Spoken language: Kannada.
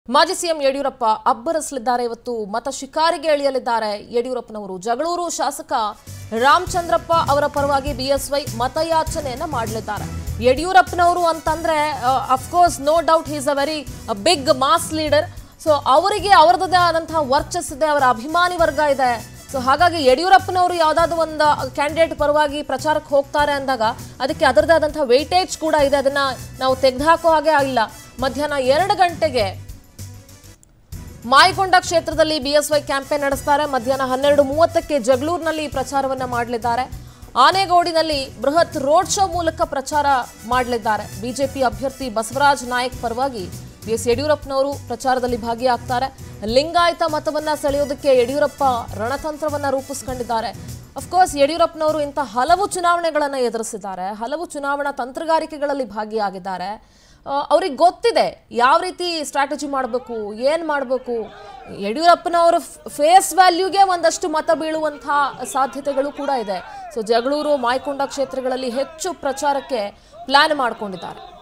ಮಾಜಿ ಸಿಎಂ ಯಡಿಯೂರಪ್ಪ ಅಬ್ಬರಿಸಲಿದ್ದಾರೆ ಇವತ್ತು ಮತ ಶಿಕಾರಿಗೆ ಇಳಿಯಲಿದ್ದಾರೆ ಯಡಿಯೂರಪ್ಪನವರು ಜಗಳೂರು ಶಾಸಕ ರಾಮಚಂದ್ರಪ್ಪ ಅವರ ಪರವಾಗಿ ಬಿಎಸ್ವೈ ಮತಯಾಚನೆಯನ್ನ ಮಾಡಲಿದ್ದಾರೆ ಯಡಿಯೂರಪ್ಪನವರು ಅಂತಂದ್ರೆ of course no doubt he's a very big mass leader so ಅವರಿಗೆ ಅವರದೇ ಆದಂತಹ ವರ್ಚಸ್ಸಿದೆ ಅವರ ಅಭಿಮಾನಿ ವರ್ಗ ಇದೆ ಸೊ ಹಾಗಾಗಿ ಯಡಿಯೂರಪ್ಪನವರು ಯಾವುದಾದ್ರು ಒಂದು ಕ್ಯಾಂಡಿಡೇಟ್ ಪರವಾಗಿ ಪ್ರಚಾರಕ್ಕೆ ಹೋಗ್ತಾರೆ ಅಂದಾಗ ಅದಕ್ಕೆ ಅದರದೇ ಆದಂತಹ ವೆಯ್ಟೇಜ್ ಕೂಡ ಇದೆ ಅದನ್ನ ನಾವು ತೆಗೆದುಹಾಕೋ ಹಾಗೆ ಇಲ್ಲ ಮಧ್ಯಾಹ್ನ ಎರಡು ಗಂಟೆಗೆ ಮಾಯಕೊಂಡ ಕ್ಷೇತ್ರದಲ್ಲಿ ಬಿಎಸ್ವೈ ಕ್ಯಾಂಪೇನ್ ನಡೆಸ್ತಾರೆ ಮಧ್ಯಾಹ್ನ ಹನ್ನೆರಡು ಮೂವತ್ತಕ್ಕೆ ಜಗಳೂರಿನಲ್ಲಿ ಪ್ರಚಾರವನ್ನ ಮಾಡಲಿದ್ದಾರೆ ಆನೆಗೋಡಿನಲ್ಲಿ ಬೃಹತ್ ರೋಡ್ ಶೋ ಮೂಲಕ ಪ್ರಚಾರ ಮಾಡಲಿದ್ದಾರೆ ಬಿಜೆಪಿ ಅಭ್ಯರ್ಥಿ ಬಸವರಾಜ್ ನಾಯಕ್ ಪರವಾಗಿ ಬಿಎಸ್ ಯಡಿಯೂರಪ್ಪನವರು ಪ್ರಚಾರದಲ್ಲಿ ಭಾಗಿಯಾಗ್ತಾರೆ ಲಿಂಗಾಯತ ಮತವನ್ನ ಸೆಳೆಯೋದಕ್ಕೆ ಯಡಿಯೂರಪ್ಪ ರಣತಂತ್ರವನ್ನ ರೂಪಿಸ್ಕೊಂಡಿದ್ದಾರೆ ಅಫ್ಕೋರ್ಸ್ ಯಡಿಯೂರಪ್ಪನವರು ಇಂಥ ಹಲವು ಚುನಾವಣೆಗಳನ್ನು ಎದುರಿಸಿದ್ದಾರೆ ಹಲವು ಚುನಾವಣಾ ತಂತ್ರಗಾರಿಕೆಗಳಲ್ಲಿ ಭಾಗಿಯಾಗಿದ್ದಾರೆ ಅವ್ರಿಗೆ ಗೊತ್ತಿದೆ ಯಾವ ರೀತಿ ಸ್ಟ್ರಾಟಜಿ ಮಾಡಬೇಕು ಏನು ಮಾಡಬೇಕು ಯಡಿಯೂರಪ್ಪನವರ ಫೇಸ್ ವ್ಯಾಲ್ಯೂಗೆ ಒಂದಷ್ಟು ಮತ ಬೀಳುವಂಥ ಸಾಧ್ಯತೆಗಳು ಕೂಡ ಇದೆ ಸೊ ಜಗಳೂರು ಮಾಯಕೊಂಡ ಕ್ಷೇತ್ರಗಳಲ್ಲಿ ಹೆಚ್ಚು ಪ್ರಚಾರಕ್ಕೆ ಪ್ಲಾನ್ ಮಾಡ್ಕೊಂಡಿದ್ದಾರೆ